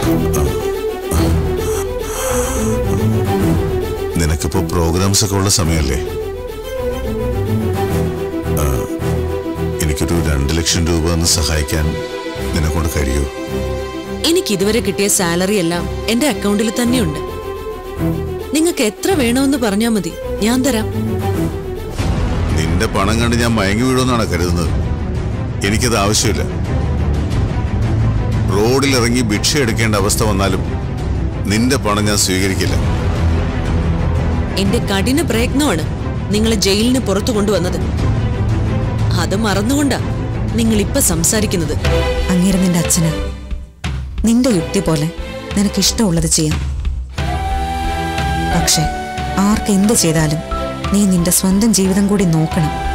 നിനക്കിപ്പോ പ്രോഗ്രാംസ് ഒക്കെ ഉള്ള സമയമല്ലേ ആ, എനിക്കൊരു രണ്ട് ലക്ഷം രൂപ ഒന്ന് സഹായിക്കാൻ നിന്നെ കൊണ്ട് കഴിയൂ എനിക്ക് ഇതുവരെ കിട്ടിയ സാലറി എല്ലാം എന്റെ അക്കൗണ്ടിൽ തന്നെയുണ്ട് നിങ്ങൾക്ക് എത്ര വേണമെന്ന് പറഞ്ഞാൽ മതി ഞാൻ തരാം നിന്റെ പണം കണ്ട് ഞാൻ മയങ്ങി വീഴുമെന്നാണ് കരുതുന്നത് എനിക്കത് ആവശ്യമില്ല റോഡിൽ ഇറങ്ങി ഭിക്ഷ എടുക്കേണ്ട അവസ്ഥ വന്നാലും നിന്റെ പണം ഞാൻ സ്വീകരിക്കില്ല എന്റെ കഠിന പ്രയത്നമാണ് നിങ്ങളെ ജയിലിന് പുറത്തു കൊണ്ടുവന്നത് അത് മറന്നുകൊണ്ടാ നിങ്ങൾ ഇപ്പൊ സംസാരിക്കുന്നത് അങ്ങേര് നിന്റെ അച്ഛന് നിന്റെ യുക്തി പോലെ നിനക്ക് ഇഷ്ടമുള്ളത് ചെയ്യാം പക്ഷെ ആർക്ക് എന്ത് ചെയ്താലും നീ നിന്റെ സ്വന്തം ജീവിതം കൂടി നോക്കണം